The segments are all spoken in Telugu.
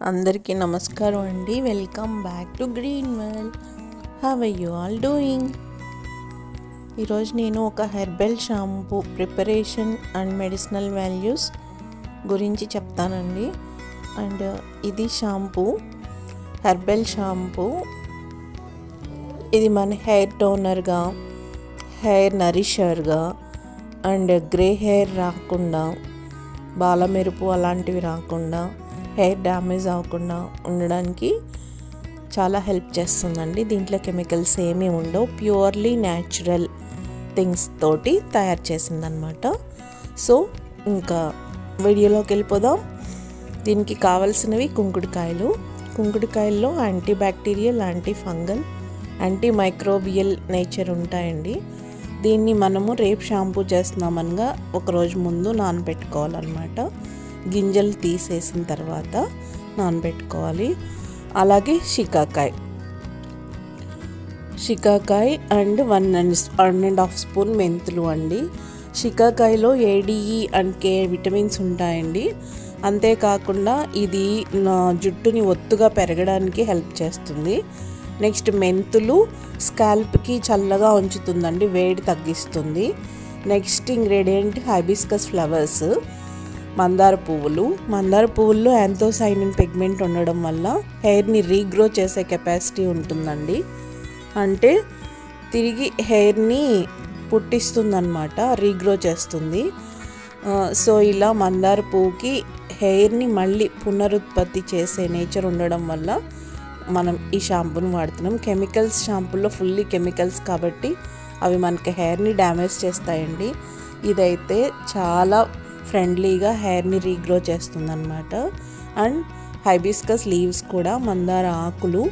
అందరికీ నమస్కారం అండి welcome back to green well how you all doing ఈరోజు నేను ఒక herbal shampoo preparation and medicinal values గురించి చెప్తానండి అండ్ ఇది షాంపూ హెర్బల్ షాంపూ ఇది మన హెయిర్ టోనర్గా హెయిర్ నరిషర్గా అండ్ గ్రే హెయిర్ రాకుండా బాల మెరుపు అలాంటివి రాకుండా హెయిర్ డ్యామేజ్ అవ్వకుండా ఉండడానికి చాలా హెల్ప్ చేస్తుందండి దీంట్లో కెమికల్స్ ఏమీ ఉండవు ప్యూర్లీ న్యాచురల్ థింగ్స్ తోటి తయారు చేసిందనమాట సో ఇంకా వీడియోలోకి వెళ్ళిపోదాం దీనికి కావలసినవి కుంకుడుకాయలు కుంకుడుకాయల్లో anti bacterial anti fungal anti microbial nature ఉంటాయండి దీన్ని మనము రేపు షాంపూ చేస్తున్నామనగా ఒకరోజు ముందు నానబెట్టుకోవాలన్నమాట గింజలు తీసేసిన తర్వాత నానబెట్టుకోవాలి అలాగే shikakai shikakai and one and one and half spoon మెంతులు అండి షికాకాయలో ఏడిఈ అండ్ కే విటమిన్స్ ఉంటాయండి అంతేకాకుండా ఇది నా జుట్టుని ఒత్తుగా పెరగడానికి హెల్ప్ చేస్తుంది నెక్స్ట్ మెంతులు స్కాల్ప్కి చల్లగా ఉంచుతుందండి వేడి తగ్గిస్తుంది నెక్స్ట్ ఇంగ్రీడియంట్ హైబిస్కస్ ఫ్లవర్స్ మందార పువ్వులు మందార పువ్వుల్లో యాంతోసైనిన్ పిగ్మెంట్ ఉండడం వల్ల హెయిర్ని రీగ్రో చేసే కెపాసిటీ ఉంటుందండి అంటే తిరిగి హెయిర్ని పుట్టిస్తుందన్నమాట రీగ్రో చేస్తుంది సో ఇలా మందార పువ్వుకి హెయిర్ని మళ్ళీ పునరుత్పత్తి చేసే నేచర్ ఉండడం వల్ల మనం ఈ షాంపూని వాడుతున్నాం కెమికల్స్ షాంపూలో ఫుల్లీ కెమికల్స్ కాబట్టి అవి మనకి హెయిర్ని డ్యామేజ్ చేస్తాయండి ఇదైతే చాలా ఫ్రెండ్లీగా హెయిర్ని రీగ్రో చేస్తుందన్నమాట అండ్ హైబిస్కస్ లీవ్స్ కూడా మందార ఆకులు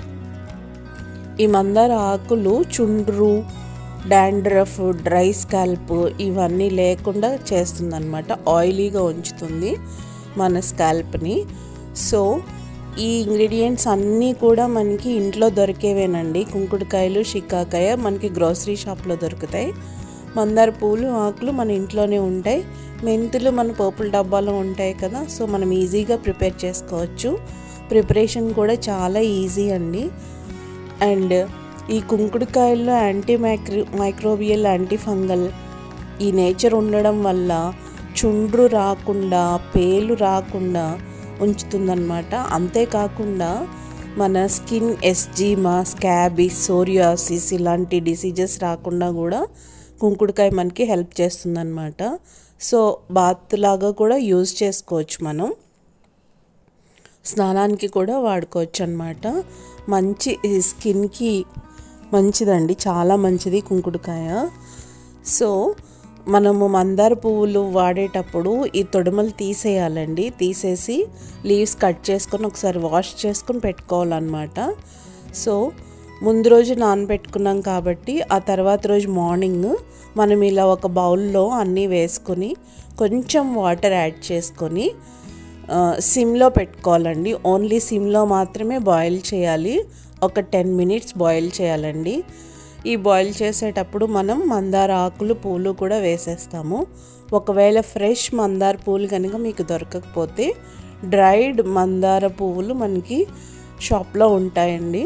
ఈ మందార ఆకులు చుండ్రు డాండ్రఫ్ డ్రై స్కాల్ప్ ఇవన్నీ లేకుండా చేస్తుందన్నమాట ఆయిలీగా ఉంచుతుంది మన స్కాల్ప్ని సో ఈ ఇంగ్రీడియంట్స్ అన్నీ కూడా మనకి ఇంట్లో దొరికేవేనండి కుంకుడుకాయలు షిక్కాకాయ మనకి గ్రోసరీ షాప్లో దొరుకుతాయి మందార పూలు ఆకులు మన ఇంట్లోనే ఉంటాయి మెంతులు మన పోపుల డబ్బాలో ఉంటాయి కదా సో మనం ఈజీగా ప్రిపేర్ చేసుకోవచ్చు ప్రిపరేషన్ కూడా చాలా ఈజీ అండి అండ్ ఈ కుంకుడుకాయల్లో anti micro microbial anti fungal ఈ నేచర్ ఉండడం వల్ల చుండ్రు రాకుండా పేలు రాకుండా ఉంచుతుందన్నమాట అంతేకాకుండా మన స్కిన్ ఎస్జీమా స్కాబిస్ సోరియాసిస్ ఇలాంటి డిసీజెస్ రాకుండా కూడా కుంకుడుకాయ మనకి హెల్ప్ చేస్తుందన్నమాట సో బాత్ లాగా కూడా యూజ్ చేసుకోవచ్చు మనం స్నానానికి కూడా వాడుకోవచ్చు అనమాట మంచి స్కిన్కి మంచిదండి చాలా మంచిది కుంకుడుకాయ సో మనము మందార పువ్వులు వాడేటప్పుడు ఈ తొడుమలు తీసేయాలండి తీసేసి లీవ్స్ కట్ చేసుకొని ఒకసారి వాష్ చేసుకొని పెట్టుకోవాలన్నమాట సో ముందు రోజు నానబెట్టుకున్నాం కాబట్టి ఆ తర్వాత రోజు మార్నింగ్ మనం ఇలా ఒక బౌల్లో అన్నీ వేసుకొని కొంచెం వాటర్ యాడ్ చేసుకొని సిమ్లో పెట్టుకోవాలండి ఓన్లీ సిమ్లో మాత్రమే బాయిల్ చేయాలి ఒక టెన్ మినిట్స్ బాయిల్ చేయాలండి ఈ బాయిల్ చేసేటప్పుడు మనం మందార ఆకులు పూలు కూడా వేసేస్తాము ఒకవేళ ఫ్రెష్ మందార పూలు కనుక మీకు దొరకకపోతే డ్రైడ్ మందార పువ్వులు మనకి షాప్లో ఉంటాయండి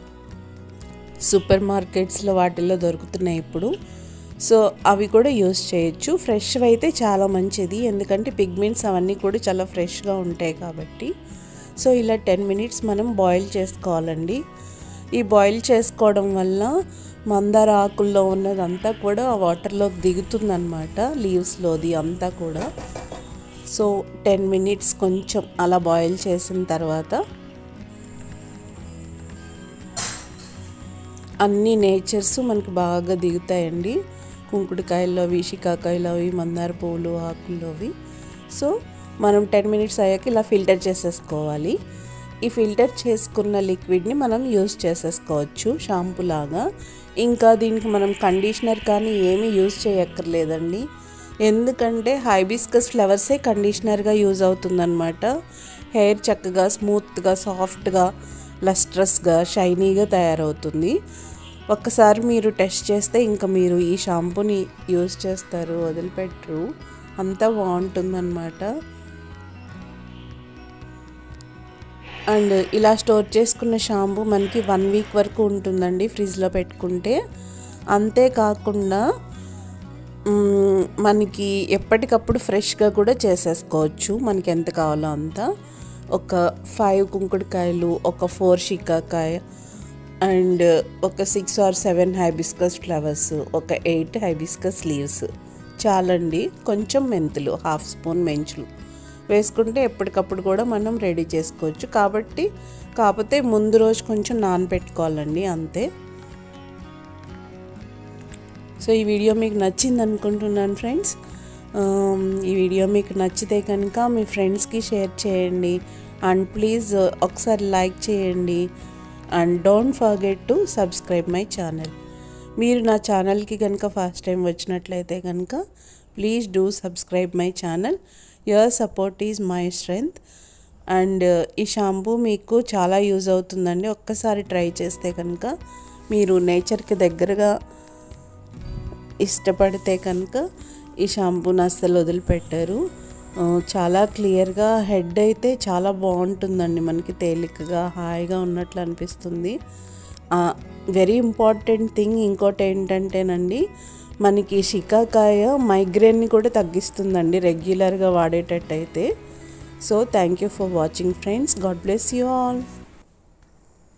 సూపర్ మార్కెట్స్లో వాటిల్లో దొరుకుతున్నాయి ఇప్పుడు సో అవి కూడా యూస్ చేయొచ్చు ఫ్రెష్ అయితే చాలా మంచిది ఎందుకంటే పిగ్మెంట్స్ అవన్నీ కూడా చాలా ఫ్రెష్గా ఉంటాయి కాబట్టి సో ఇలా టెన్ మినిట్స్ మనం బాయిల్ చేసుకోవాలండి ఈ బాయిల్ చేసుకోవడం వల్ల మందార ఆకుల్లో ఉన్నదంతా కూడా ఆ వాటర్లోకి దిగుతుందనమాట లీవ్స్లోది అంతా కూడా సో టెన్ మినిట్స్ కొంచెం అలా బాయిల్ చేసిన తర్వాత అన్ని నేచర్స్ మనకి బాగా దిగుతాయండి కుంకుడుకాయల్లో అవి షికాకాయలు అవి మందార పువ్వులు ఆకుల్లోవి సో మనం టెన్ మినిట్స్ అయ్యాక ఇలా ఫిల్టర్ చేసేసుకోవాలి ఈ ఫిల్టర్ చేసుకున్న లిక్విడ్ని మనం యూస్ చేసేసుకోవచ్చు షాంపూ లాగా ఇంకా దీనికి మనం కండిషనర్ కానీ ఏమీ యూజ్ చేయక్కర్లేదండి ఎందుకంటే హైబిస్కస్ ఫ్లవర్సే కండిషనర్గా యూజ్ అవుతుందన్నమాట హెయిర్ చక్కగా స్మూత్గా సాఫ్ట్గా లస్ట్రస్గా షైనీగా తయారవుతుంది ఒక్కసారి మీరు టెస్ట్ చేస్తే ఇంకా మీరు ఈ షాంపూని యూజ్ చేస్తారు వదిలిపెట్టరు అంతా బాగుంటుందన్నమాట అండ్ ఇలా స్టోర్ చేసుకున్న షాంపూ మనకి వన్ వీక్ వరకు ఉంటుందండి ఫ్రిడ్జ్లో పెట్టుకుంటే అంతేకాకుండా మ్మ్, మనకి ఎప్పటికప్పుడు ఫ్రెష్గా కూడా చేసేసుకోవచ్చు మనకి ఎంత కావాలో అంత ఒక ఫైవ్ కుంకుడుకాయలు ఒక ఫోర్ షిక్కాకాయ అండ్ ఒక six or seven hibiscus flowers ఒక ఎయిట్ హైబిస్కస్ లీవ్స్ చాలండి కొంచెం మెంతులు హాఫ్ స్పూన్ మెంచులు వేసుకుంటే ఎప్పటికప్పుడు కూడా మనం రెడీ చేసుకోవచ్చు కాబట్టి కాకపోతే ముందు రోజు కొంచెం నానబెట్టుకోవాలండి అంతే సో ఈ వీడియో మీకు నచ్చింది అనుకుంటున్నాను ఫ్రెండ్స్ ఆమ్, ఈ వీడియో మీకు నచ్చితే కనుక మీ ఫ్రెండ్స్కి షేర్ చేయండి అండ్ ప్లీజ్ ఒకసారి లైక్ చేయండి and don't forget to subscribe my channel మీరు నా ఛానల్కి కనుక ఫస్ట్ టైం వచ్చినట్లయితే కనుక please do subscribe my channel your support is my strength and ఈ షాంపూ మీకు చాలా యూజ్ అవుతుందండి ఒక్కసారి ట్రై చేస్తే కనుక మీరు నేచర్కి దగ్గరగా ఇష్టపడితే కనుక ఈ షాంపూని అస్సలు వదిలిపెట్టారు ఆ, చాలా క్లియర్గా హెడ్ అయితే చాలా బాగుంటుందండి మనకి తేలికగా హాయిగా ఉన్నట్లు అనిపిస్తుంది వెరీ ఇంపార్టెంట్ థింగ్ ఇంకోటి ఏంటంటేనండి మనకి షికాకాయ మైగ్రేన్ని కూడా తగ్గిస్తుందండి రెగ్యులర్గా వాడేటట్టయితే so thank you for watching friends God bless you all